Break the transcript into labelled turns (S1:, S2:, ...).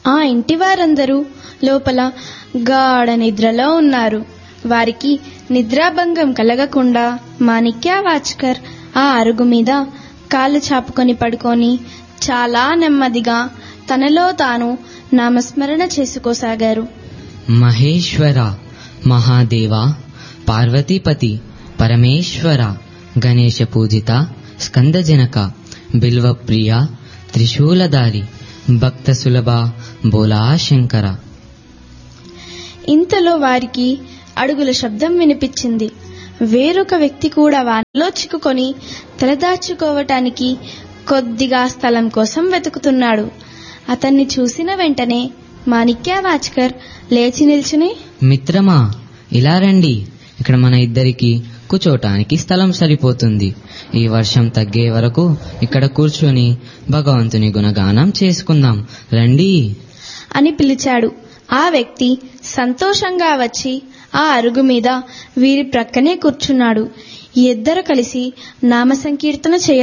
S1: ఆ ఇంటి వారందరూ లోపల గాఢ నిద్రలో ఉన్నారు వారికి నిద్రాభంగం కలగకుండా మాణిక్యవాచ్కర్ ఆ అరుగు మీద కాళ్ళు చాపుకొని పడుకొని చాలా నెమ్మదిగా తనలో తాను నామస్మరణ చేసుకోసాగారు
S2: మహేశ్వర మహాదేవ పార్వతీపతి పరమేశ్వర గణేశ పూజిత స్కందజనక బిల్వప్రియ త్రిశూలధారి భక్త సులభ బోలా శంకర
S1: ఇంతలో వారికి అడుగుల శబ్దం వినిపించింది వేరొక వ్యక్తి కూడా వానిలో చిక్కుకొని తలదాచుకోవటానికి కొద్దిగా స్థలం కోసం వెతుకుతున్నాడు అతన్ని చూసిన వెంటనే మాణిక్యవాచ్కర్ లేచి నిల్చుని
S2: మిత్రమా ఇలా రండి ఇక్కడ మన ఇద్దరికి కూర్చోటానికి స్థలం సరిపోతుంది ఈ వర్షం తగ్గే వరకు ఇక్కడ కూర్చొని భగవంతుని గుణగానం చేసుకుందాం రండి
S1: అని పిలిచాడు ఆ వ్యక్తి సంతోషంగా వచ్చి ఆ అరుగు మీద వీరి ప్రక్కనే కూర్చున్నాడు ఇద్దరు కలిసి నామ సంకీర్తన చేయ